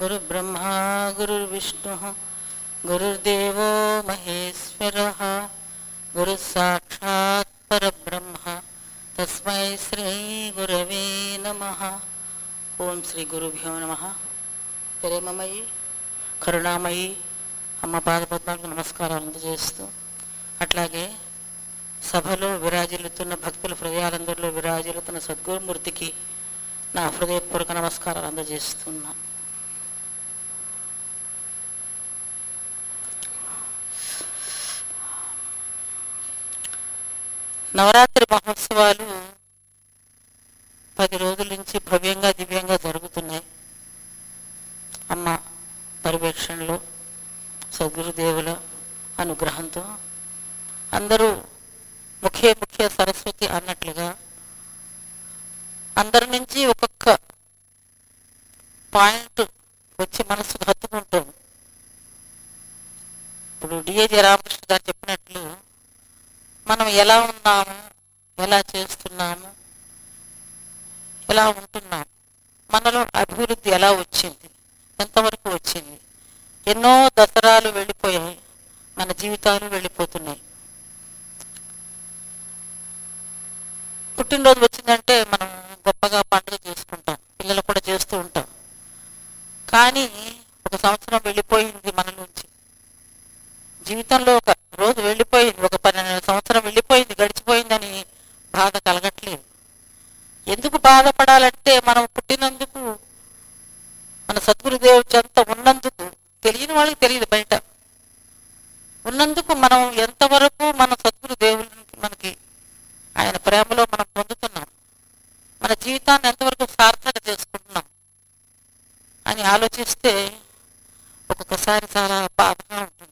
गुरुब्रह्मा गुरुर्विष्णुः गुरुर्देवो महेश्वरः गुरुः साक्षात् परब्रह्म तस्मै श्रीगुरवे नमः ఓం శ్రీ గురుభ్యో నమ ప్రేమమయి కరుణామయి అమ్మ పాదపద్మాలకు నమస్కారాలు అందజేస్తూ అట్లాగే సభలో విరాజిల్లుతున్న భక్తుల హృదయాలందరిలో విరాజిల్లుతున్న సద్గురుమూర్తికి నా హృదయపూర్వక నమస్కారాలు అందజేస్తున్నా నవరాత్రి మహోత్సవాలు పది రోజుల నుంచి భవ్యంగా దివ్యంగా జరుగుతున్నాయి అమ్మ పర్యవేక్షణలో సద్గురుదేవుల అనుగ్రహంతో అందరూ ముఖ్య ముఖ్య సరస్వతి అన్నట్లుగా అందరి నుంచి ఒక్కొక్క పాయింట్ వచ్చి మనసుకు హత్తుకుంటుంది ఇప్పుడు డిఏజి రామకృష్ణ గారు చెప్పినట్లు మనం ఎలా ఉన్నాము ఎలా చేస్తున్నాము ఎలా ఉంటున్నాం మనలో అభివృద్ధి ఎలా వచ్చింది ఎంతవరకు వచ్చింది ఎన్నో దసరాలు వెళ్ళిపోయాయి మన జీవితాలు వెళ్ళిపోతున్నాయి పుట్టినరోజు వచ్చిందంటే మనం గొప్పగా పండుగ చేసుకుంటాం పిల్లలు కూడా చేస్తూ ఉంటాం కానీ ఒక సంవత్సరం వెళ్ళిపోయింది మన నుంచి జీవితంలో ఒక రోజు వెళ్ళిపోయింది ఒక పన్నెండు సంవత్సరం వెళ్ళిపోయింది గడిచిపోయిందని బాధ కలగట్లేదు ఎందుకు బాధపడాలంటే మనం పుట్టినందుకు మన సద్గురుదేవు చెంత ఉన్నందుకు తెలియని వాళ్ళకి తెలియదు బయట ఉన్నందుకు మనం ఎంతవరకు మన సద్గురుదేవులకి మనకి ఆయన ప్రేమలో మనం పొందుతున్నాం మన జీవితాన్ని ఎంతవరకు సార్థక చేసుకుంటున్నాం అని ఆలోచిస్తే ఒక్కొక్కసారి చాలా బాధగా ఉంటుంది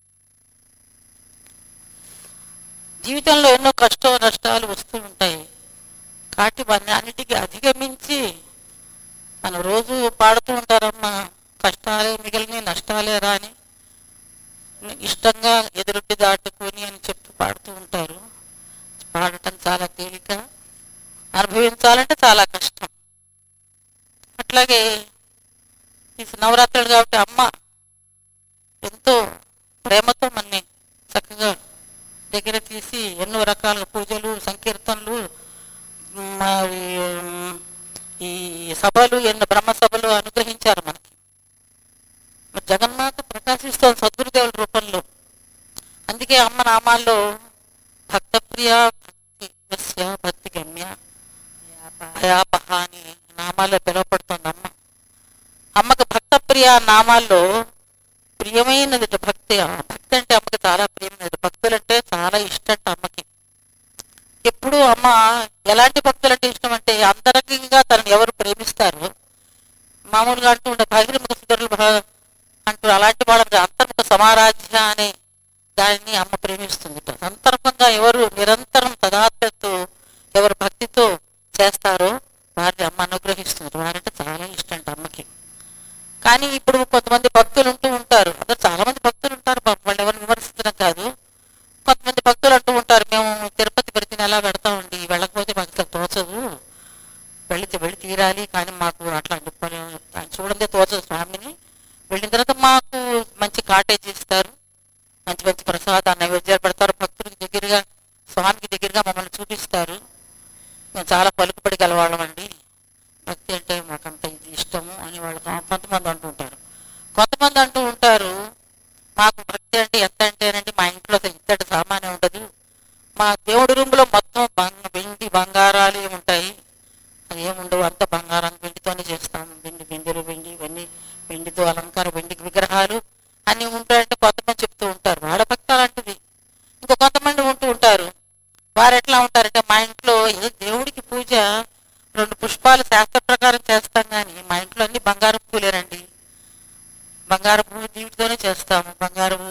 జీవితంలో ఎన్నో కష్టం నష్టాలు వస్తూ ఉంటాయి కాబట్టి వాటిని అన్నిటికీ అధిగమించి మనం రోజు పాడుతూ ఉంటారమ్మా కష్టాలే మిగిలిన నష్టాలే రాని ఇష్టంగా ఎదురొడ్డి దాటుకొని అని చెప్పి పాడుతూ ఉంటారు పాడటం చాలా తేలిక అనుభవించాలంటే చాలా కష్టం అట్లాగే ఈ నవరాత్రులు కాబట్టి అమ్మ ఎంతో ప్రేమతో మనని చక్కగా దగ్గర తీసి ఎన్నో రకాల పూజలు సంకీర్తనలు మరి ఈ సభలు ఎన్నో బ్రహ్మ సభలు అనుగ్రహించారు మనకి మరి జగన్మాత ప్రకాశిస్తోంది సద్గురుదేవుల రూపంలో అందుకే అమ్మ నామాల్లో భక్తప్రియ భక్తి వస్య భక్తి గమ్య భయాపహ అని నామాల్లో పిలువపడుతుంది అమ్మ అమ్మకి భక్తప్రియ నామాల్లో ప్రియమైనది భక్తి భక్తి అంటే అమ్మకి చాలా ప్రియమైనది భక్తులంటే చాలా ఇష్టం అమ్మకి ఎప్పుడు అమ్మ ఎలాంటి భక్తులంటే ఇష్టం అంటే అంతరంగంగా తనని ఎవరు ప్రేమిస్తారు మామూలుగా అంటూ ఉండే బహిర్ముఖ సుధరులు అంటూ అలాంటి వాళ్ళ అంతర్ముఖ సమారాధ్య అనే దానిని అమ్మ ప్రేమిస్తుంది అంతర్ముఖంగా ఎవరు నిరంతరం తదాత్మతో ఎవరు భక్తితో చేస్తారో వారిని అమ్మ అనుగ్రహిస్తుంది వారంటే చాలా ఇష్టం అమ్మకి కానీ ఇప్పుడు కొంతమంది భక్తులు ఉంటూ ఉంటారు అందరు చాలా మంది భక్తులు ఉంటారు వాళ్ళు ఎవరు విమర్శించడం కాదు కొంతమంది భక్తులు అంటూ ఉంటారు మేము తిరుపతి ప్రతి నెల పెడతామండి వెళ్ళకపోతే మాకు అసలు తోచదు వెళితే వెళ్ళి తీరాలి కానీ మాకు అట్లా పని చూడండి తోచదు స్వామిని వెళ్ళిన తర్వాత మాకు మంచి కాటేజ్ ఇస్తారు మంచి మంచి ప్రసాదాన్ని నైవేద్యాలు పెడతారు భక్తులకి దగ్గరగా స్వామికి దగ్గరగా మమ్మల్ని చూపిస్తారు మేము చాలా పలుకుబడి గలవాళ్ళం అండి భక్తి అంటే మాకంత ఇది ఇష్టము అని వాళ్ళు కొంతమంది అంటూ ఉంటారు కొంతమంది అంటూ ఉంటారు మాకు భక్తి అంటే ఎంత అంటేనండి మా ఇంట్లో అసలు ఇంతటి సామాన్యం ఉండదు మా దేవుడి రూమ్లో మొత్తం బంగ వెండి బంగారాలు ఉంటాయి అది ఏముండవు అంత బంగారం వెండితోనే చేస్తాము వెండి బిందెలు వెండి ఇవన్నీ వెండితో అలంకార వెండి విగ్రహాలు అన్నీ ఉంటాయంటే కొంతమంది చెప్తూ ఉంటారు వాళ్ళ భక్తి అలాంటిది ఇంకో కొంతమంది ఉంటూ ఉంటారు వారు ఎట్లా ఉంటారంటే మా ఇంట్లో ఏ దేవుడికి పూజ రెండు పుష్పాలు శాస్త్ర ప్రకారం చేస్తాం కానీ మా ఇంట్లో అన్ని బంగారం పూలేనండి బంగారపు దీవిటితోనే చేస్తాము బంగారము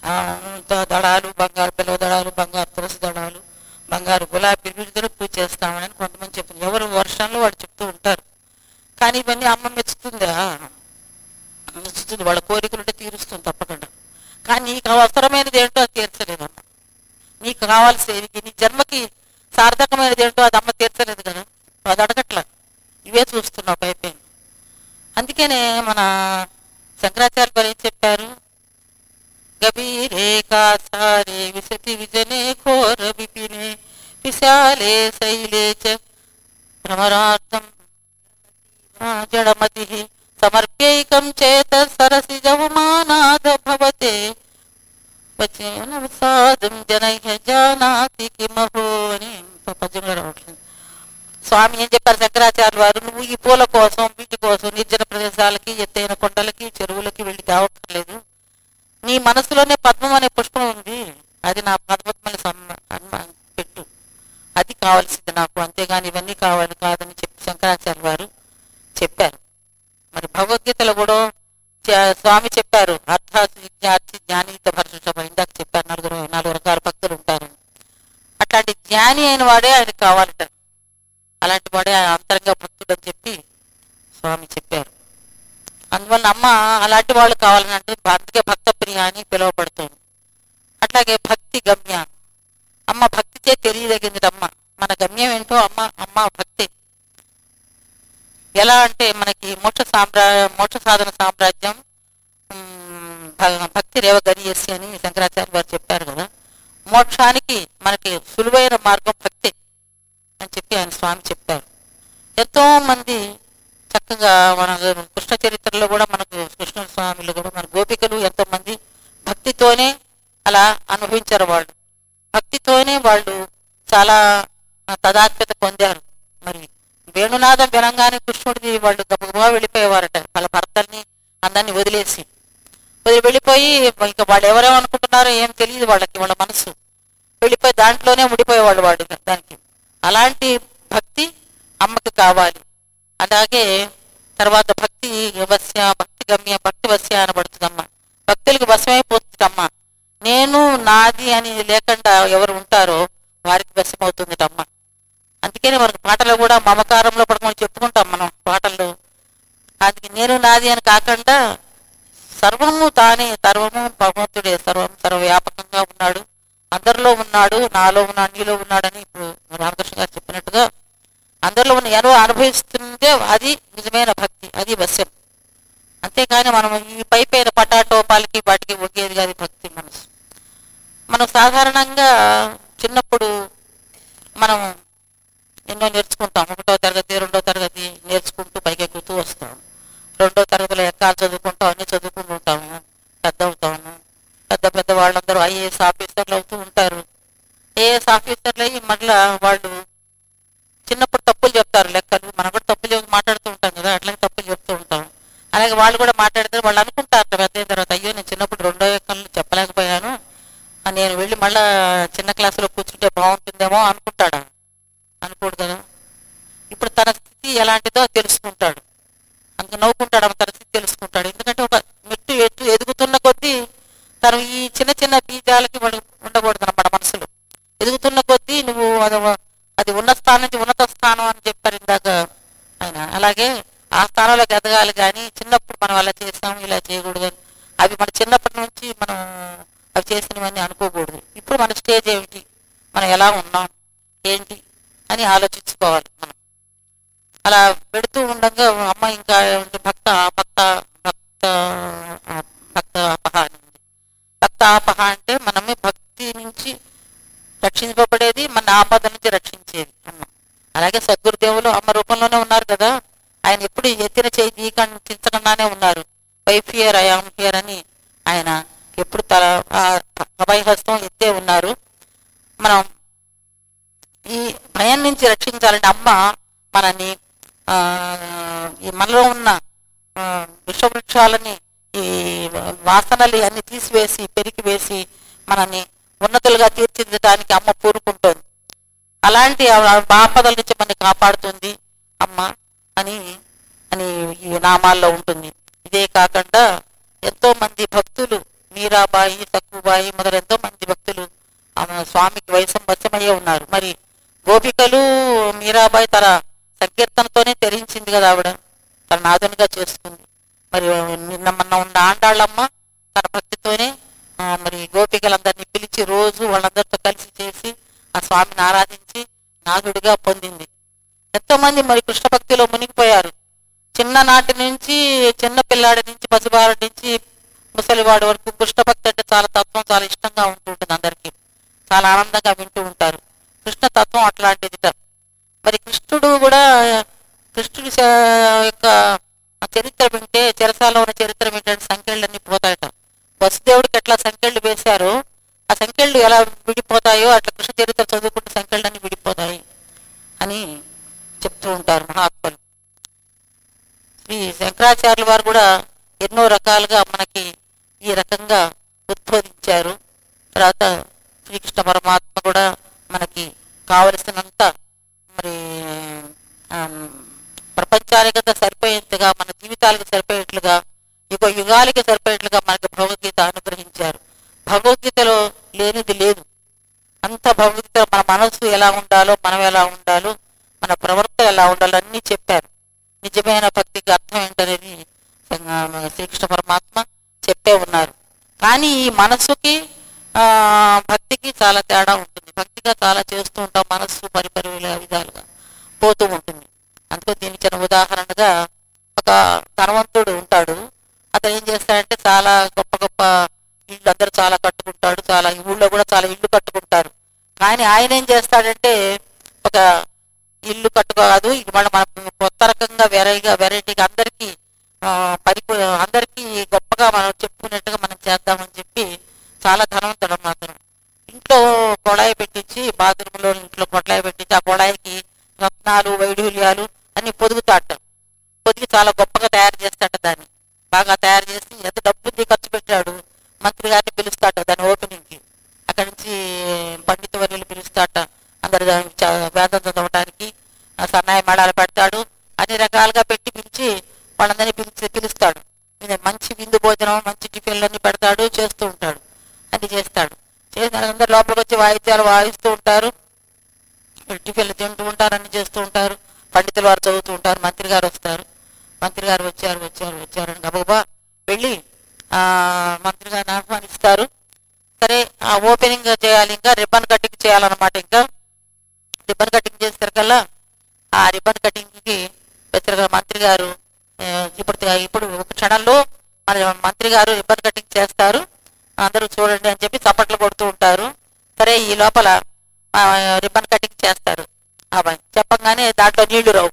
దళాలు బంగారు పిల్లవ దళాలు బంగారు తులసి దళాలు బంగారు గులాబీ వీటితో పూజ చేస్తామని కొంతమంది చెప్తారు ఎవరు వర్షంలో వాడు చెప్తూ ఉంటారు కానీ ఇవన్నీ అమ్మ మెచ్చుతుందా మెచ్చుతుంది వాళ్ళ కోరికలు ఉంటే తీరుస్తుంది తప్పకుండా కానీ నీకు అవసరమైనది ఏంటో అది తీర్చలేదమ్మ నీకు కావాల్సింది నీ జన్మకి సార్థకమైనది ఏంటో అది అమ్మ తీర్చలేదు కదా అది అడగట్ల ఇవే చూస్తున్నావు పైపైన అందుకే అందుకనే మన శంకరాచార్య వారు ఏం చెప్పారు గభీరే కాసారే విశతి విజనే ఘోర విపినే విశాలే శైలే చ భ్రమరార్థం జడమతి సమర్ప్యైకం చేత సరసి జవమానాద భవతే వచేన సాధం జనై జానాతి కిమహో అని పద్యంలో రావట్లేదు స్వామి ఏం చెప్పారు శంకరాచార్య వారు నువ్వు ఈ పూల కోసం వీటి కోసం నిర్జన ప్రదేశాలకి ఎత్తైన కొండలకి చెరువులకి వెళ్ళి తేవక్కర్లేదు నీ మనసులోనే పద్మం అనే పుష్పం ఉంది అది నా పద్మని సమ్మ పెట్టు అది కావాల్సింది నాకు అంతేగాని ఇవన్నీ కావాలి కాదని చెప్పి శంకరాచార్య వారు చెప్పారు మరి భగవద్గీతలో కూడా చ- స్వామి చెప్పారు అర్థాసి విజ్ఞార్థి జ్ఞానీత భరత ఇందాక చెప్పారు నలుగురు నాలుగు రకాల భక్తులు ఉంటారు అట్లాంటి జ్ఞాని అయిన వాడే ఆయన కావాలట అలాంటి వాడే ఆయన అంతరంగ భక్తుడు అని చెప్పి స్వామి చెప్పారు అందువల్ల అమ్మ అలాంటి వాళ్ళు కావాలని అంటే అందుకే భక్త ప్రియ అని పిలువబడుతుంది అట్లాగే భక్తి గమ్య అమ్మ భక్తిచే తెలియదగింది అమ్మ మన గమ్యం ఏంటో అమ్మ అమ్మ భక్తి ఎలా అంటే మనకి మోక్ష సామ్రా మోక్ష సాధన సామ్రాజ్యం ఉమ్, భ- భక్తి రేవ గరియసి అని శంకరాచార్య వారు చెప్పారు కదా మోక్షానికి మనకి సులువైన మార్గం భక్తి అని చెప్పి ఆయన స్వామి చెప్పారు ఎంతో మంది చక్కగా మన కృష్ణ చరిత్రలో కూడా మనకు కృష్ణ స్వామిలో కూడా మన గోపికలు ఎంతో మంది భక్తితోనే అలా అనుభవించారు వాళ్ళు భక్తితోనే వాళ్ళు చాలా ఆ, తదాత్మ్యత పొందారు మరి వేణునాదం వినంగానే కృష్ణుడిది వాళ్ళు గబగబా వెళ్ళిపోయేవారట వాళ్ళ భర్తల్ని అందరినీ వదిలేసి వదిలి వెళ్ళిపోయి ఇంకా వాళ్ళు ఎవరేమో అనుకుంటున్నారో ఏం తెలియదు వాళ్ళకి వాళ్ళ మనసు వెళ్ళిపోయి దాంట్లోనే ముడిపోయేవాళ్ళు వాడు దానికి అలాంటి భక్తి అమ్మకి కావాలి అలాగే తర్వాత భక్తి వశ్య భక్తి గమ్య భక్తి వశ్య అనబడుతుందమ్మ భక్తులకు వశమైపోతుందమ్మ నేను నాది అని లేకుండా ఎవరు ఉంటారో వారికి వశమవుతుందిటమ్మ అందుకనే మనకు పాటలు కూడా మమకారంలో పడుకొని చెప్పుకుంటాం మనం పాటల్లో అందుకే నేను నాది అని కాకుండా సర్వము తానే సర్వము భగవంతుడే సర్వం సర్వవ్యాపకంగా ఉన్నాడు అందరిలో ఉన్నాడు నాలో ఉన్నాడు నీలో ఉన్నాడని ఇప్పుడు రామకృష్ణ గారు చెప్పినట్టుగా అందరిలో ఉన్న ఎవరో అనుభవిస్తుంటే అది నిజమైన భక్తి అది వశ్యం అంతేకాని మనం ఈ పై పైన పటాటో పాలకి వాటికి ఒగ్గేది కాదు భక్తి మనసు మనం సాధారణంగా చిన్నప్పుడు మనం ఎన్నో నేర్చుకుంటాం ఒకటో తరగతి రెండో తరగతి నేర్చుకుంటూ పైకి ఎక్కుతూ వస్తాం రెండో తరగతిలో ఎక్కాలు చదువుకుంటాం అన్ని చదువుకుంటూ ఉంటాము పెద్ద అవుతాము పెద్ద పెద్ద వాళ్ళందరూ ఐఏఎస్ ఆఫీసర్లు అవుతూ ఉంటారు ఏఎస్ ఆఫీసర్లు అయ్యి మళ్ళా వాళ్ళు చిన్నప్పుడు తప్పులు చెప్తారు లెక్కలు మనం కూడా తప్పులు చెప్పి మాట్లాడుతూ ఉంటాం కదా అట్లాగే తప్పులు చెప్తూ ఉంటాం అలాగే వాళ్ళు కూడా మాట్లాడితే వాళ్ళు అనుకుంటారు పెద్ద అయిన తర్వాత అయ్యో నేను చిన్నప్పుడు రెండో ఎక్కలు చెప్పలేకపోయాను ఆ నేను వెళ్ళి మళ్ళా చిన్న క్లాసులో కూర్చుంటే బాగుంటుందేమో అనుకుంటాడా అనుకోడు కదా ఇప్పుడు తన స్థితి ఎలాంటిదో తెలుసుకుంటాడు అందుకు నవ్వుకుంటాడు ఆమె తన స్థితి తెలుసుకుంటాడు ఎందుకంటే ఒక మెట్టు ఎత్తు ఎదుగుతున్న కొద్దీ తను ఈ చిన్న చిన్న బీజాలకి వాడు ఉండకూడదు అన్నమాట మనసులో ఎదుగుతున్న కొద్దీ నువ్వు అది అది ఉన్న స్థానం నుంచి ఉన్నత స్థానం అని చెప్పారు ఇందాక ఆయన అలాగే ఆ స్థానంలోకి ఎదగాలి కానీ చిన్నప్పుడు మనం అలా చేస్తాం ఇలా చేయకూడదు అని. అవి మన చిన్నప్పటి నుంచి మనం అవి చేసినవన్నీ అనుకోకూడదు ఇప్పుడు మన స్టేజ్ ఏమిటి మనం ఎలా ఉన్నాం ఏంటి అని ఆలోచించుకోవాలి మనం అలా పెడుతూ ఉండగా అమ్మ ఇంకా ఏమంటే భక్త భక్త భక్త ఆ, భక్త అపహ అని ఉంది భక్త ఆపహ అంటే మనమే భక్తి నుంచి రక్షింపబడేది మన ఆపద నుంచి రక్షించేది అమ్మ అలాగే సద్గురుదేవులు అమ్మ రూపంలోనే ఉన్నారు కదా ఆయన ఎప్పుడు ఎత్తిన చేయి తీయకుండా తీర్చకుండానే ఉన్నారు వైఫ్ హియర్ ఐఆమ్ హియర్ అని ఆయన ఎప్పుడు తల ఆ అభయహస్తం ఎత్తే ఉన్నారు మనం ఈ భయం నుంచి రక్షించాలంటే అమ్మ మనని ఆ, ఈ మనలో ఉన్న ఆ, విషవృక్షాలని ఈ వాసనలు అన్ని తీసివేసి పెరికి వేసి మనని ఉన్నతులుగా తీర్చిదిద్దడానికి అమ్మ పూరుకుంటోంది అలాంటి ఆ ఆపదల నుంచి మనని కాపాడుతుంది అమ్మ అని అని ఈ నామాల్లో ఉంటుంది ఇదే కాకుండా ఎంతో మంది భక్తులు మీరాబాయి తక్కువబాయి మొదలు ఎంతో మంది భక్తులు ఆమె స్వామికి వయసం వశమయ్యే ఉన్నారు మరి గోపికలు మీరాబాయి తన సంకీర్తనతోనే తెరించింది కదా ఆవిడ తన నాదునిగా చేసుకుంది మరి నిన్న మొన్న ఉన్న ఆండాళ్ళమ్మ తన భక్తితోనే ఆ, మరి గోపికలందరినీ పిలిచి రోజు వాళ్ళందరితో కలిసి చేసి ఆ స్వామిని ఆరాధించి నాదుడిగా పొందింది ఎంతో మంది మరి కృష్ణ భక్తిలో మునిగిపోయారు చిన్ననాటి నుంచి చిన్న పిల్లాడి నుంచి పసిబాడి నుంచి ముసలివాడి వరకు కృష్ణ భక్తి అంటే చాలా తత్వం చాలా ఇష్టంగా ఉంటుంటుంది అందరికీ చాలా ఆనందంగా వింటూ ఉంటారు కృష్ణ తత్వం అట్లాంటిది మరి కృష్ణుడు కూడా కృష్ణుడి స- యొక్క చరిత్ర వింటే చెరసాలో ఉన్న చరిత్ర వింటే సంఖ్యలన్నీ పోతాయట వసుదేవుడికి ఎట్లా సంఖ్యలు వేశారో ఆ సంఖ్యలు ఎలా విడిపోతాయో అట్లా కృష్ణ చరిత్ర చదువుకుంటే సంఖ్యలన్నీ విడిపోతాయి అని చెప్తూ ఉంటారు మహాత్ములు శ్రీ శంకరాచార్యుల వారు కూడా ఎన్నో రకాలుగా మనకి ఈ రకంగా ఉద్బోధించారు తర్వాత శ్రీకృష్ణ పరమాత్మ కూడా మనకి కావలసినంత మరి ఆమ్, ప్రపంచానికి అంతా సరిపోయేంతగా మన జీవితాలకు సరిపోయేట్లుగా యుగ యుగాలకి సరిపోయేట్లుగా మనకి భగవద్గీత అనుగ్రహించారు భగవద్గీతలో లేనిది లేదు అంత భగవద్గీత మన మనస్సు ఎలా ఉండాలో మనం ఎలా ఉండాలో మన ప్రవర్తన ఎలా ఉండాలో అన్నీ చెప్పారు నిజమైన భక్తికి అర్థం ఏంటనేది ఆ, శ్రీకృష్ణ పరమాత్మ చెప్పే ఉన్నారు కానీ ఈ మనస్సుకి ఆ, భక్తికి చాలా తేడా ఉంటుంది భక్తిగా చాలా చేస్తూ ఉంటాం మనస్సు పరిపరి విధాలుగా పోతూ ఉంటుంది అందుకే దీనికి చిన్న ఉదాహరణగా ఒక ధనవంతుడు ఉంటాడు అతను ఏం చేస్తాడంటే చాలా గొప్ప గొప్ప ఇళ్ళు అందరూ చాలా కట్టుకుంటాడు చాలా ఈ ఊళ్ళో కూడా చాలా ఇల్లు కట్టుకుంటారు కానీ ఆయన ఏం చేస్తాడంటే ఒక ఇల్లు కట్టుకోదు ఇది మళ్ళీ మన కొత్త రకంగా వెరైగా వెరైటీగా అందరికీ ఆ, పరిపూ అందరికీ గొప్పగా మనం చెప్పుకునేట్టుగా మనం చేద్దామని చెప్పి చాలా ధనవంతుడు అతను ఇంట్లో కొళాయి పెట్టించి బాత్రూంలో ఇంట్లో కొళాయి పెట్టించి ఆ కొళాయికి రత్నాలు వైఢూల్యాలు అన్ని పొదుగుతాట పొదిగి చాలా గొప్పగా తయారు చేస్తాట దాన్ని బాగా తయారు చేసి ఎంత డబ్బుంది ఖర్చు పెట్టాడు మంత్రి గారిని పిలుస్తాట దాని ఓపెనింగ్కి అక్కడి నుంచి పండిత వర్యులు పిలుస్తాట అందరు దాన్ని చ- వేదం చదవటానికి ఆ సన్నాయి మడాలు పెడతాడు అన్ని రకాలుగా పెట్టి పిలిచి వాళ్ళందరినీ పిలిచి పిలుస్తాడు ఇది మంచి విందు భోజనం మంచి టిఫిన్లన్నీ పెడతాడు చేస్తూ ఉంటాడు అన్ని చేస్తాడు చేసిన అందరు లోపలికి వచ్చి వాయిద్యాలు వాయిస్తూ ఉంటారు టిఫిన్లు తింటూ ఉంటారు అన్ని చేస్తూ ఉంటారు పండితులు వారు చదువుతూ ఉంటారు మంత్రి గారు వస్తారు మంత్రి గారు వచ్చారు వచ్చారు వచ్చారు అని గబగబా వెళ్ళి ఆ మంత్రి గారిని ఆహ్వానిస్తారు సరే ఆ ఓపెనింగ్ చేయాలి ఇంకా రిబ్బన్ కటింగ్ చేయాలన్నమాట ఇంకా రిబ్బన్ కటింగ్ చేసేసరికల్లా ఆ రిబ్బన్ కటింగ్కి పెద్దగా మంత్రి గారు ఆ, ఇప్పుడు ఇప్పుడు ఒక క్షణంలో మన మంత్రి గారు రిబ్బన్ కటింగ్ చేస్తారు అందరూ చూడండి అని చెప్పి చప్పట్లు కొడుతూ ఉంటారు సరే ఈ లోపల ఆ, రిబ్బన్ కటింగ్ చేస్తారు అబ్బాయి చెప్పగానే దాంట్లో నీళ్లు రావు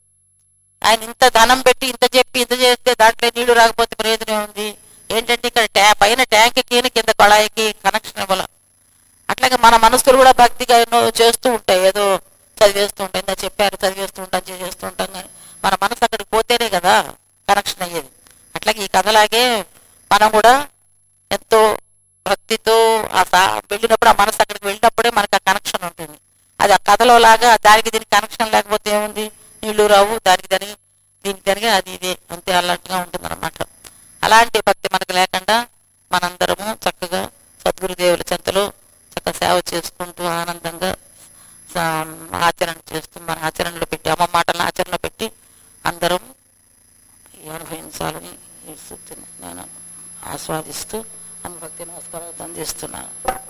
ఆయన ఇంత ధనం పెట్టి ఇంత చెప్పి ఇంత చేస్తే దాంట్లో నీళ్లు రాకపోతే ప్రయోజనం ఉంది ఏంటంటే ఇక్కడ ట్యా పైన ట్యాంక్ కింద కింద కొళాయికి కనెక్షన్ ఇవ్వాల అట్లాగే మన మనసులు కూడా భక్తిగా ఎన్నో చేస్తూ ఉంటాయి ఏదో చదివేస్తూ ఉంటాయి ఇందా చెప్పారు చదివేస్తూ ఉంటాం చేస్తూ ఉంటాం కానీ మన మనసు అక్కడికి పోతేనే కదా కనెక్షన్ అయ్యేది అట్లాగే ఈ కథలాగే మనం కూడా ఎంతో భక్తితో ఆ సా- వెళ్ళినప్పుడు ఆ మనసు అక్కడికి వెళ్ళినప్పుడే మనకు ఆ కనెక్షన్ ఉంటుంది అది ఆ కథలో లాగా దానికి దీనికి కనెక్షన్ లేకపోతే ఏముంది నీళ్లు రావు దానికి దానికి దీనికి దానికి అది ఇదే అంతే అలర్ట్గా ఉంటుంది అనమాట అలాంటి భక్తి మనకు లేకుండా మనందరము చక్కగా సద్గురుదేవుల చెంతలో చక్కగా సేవ చేసుకుంటూ ఆనందంగా సా- ఆచరణ చేస్తూ మన ఆచరణలో పెట్టి అమ్మ మాటలను ఆచరణలో పెట్టి అందరం అనుభవించాలని ఈ సూక్తిని నేను ఆస్వాదిస్తూ అమ్మ భక్తి నమస్కారాలు అందిస్తున్నాను